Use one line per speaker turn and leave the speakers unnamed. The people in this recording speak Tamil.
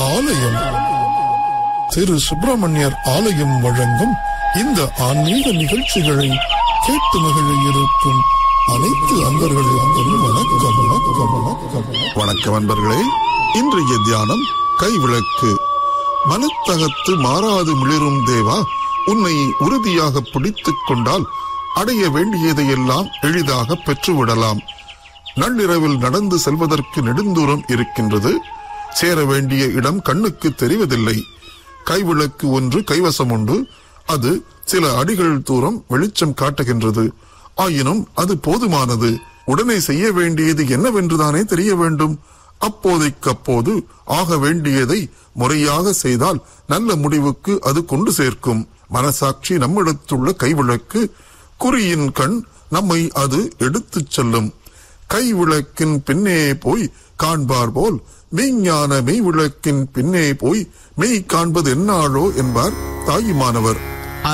ஆலயம் திரு சுப்பிரமணியர் ஆலயம் வழங்கும் இந்த ஆன்மீக நிகழ்ச்சிகளை கேட்டு மகிழ இருக்கும் அனைத்து அன்பர்களுக்கும் வணக்கம் வணக்கம் வணக்கம்
வணக்கம் அன்பர்களே இன்றைய தியானம் கைவிளக்கு மனத்தகத்து மாறாது மிளிரும் தேவா உன்னை உறுதியாக பிடித்துக் கொண்டால் அடைய வேண்டியதையெல்லாம் எளிதாக பெற்றுவிடலாம் நள்ளிரவில் நடந்து செல்வதற்கு நெடுந்தூரம் இருக்கின்றது சேர வேண்டிய இடம் கண்ணுக்கு தெரிவதில்லை கைவிளக்கு ஒன்று கைவசம் உண்டு அது சில அடிகள் தூரம் வெளிச்சம் காட்டுகின்றது ஆயினும் அது போதுமானது உடனே செய்ய வேண்டியது என்னவென்றுதானே தெரிய வேண்டும் அப்போதைக்கப்போது ஆக வேண்டியதை முறையாக செய்தால் நல்ல முடிவுக்கு அது கொண்டு சேர்க்கும் மனசாட்சி நம்மிடத்துள்ள கைவிளக்கு குறியின் கண் நம்மை அது எடுத்துச் செல்லும் கைவிளக்கின் பின்னே போய் காண்பார் போல் மெய்ஞான மெய்விளக்கின் பின்னே போய் மெய் காண்பது என்னாளோ என்பார் தாயுமானவர்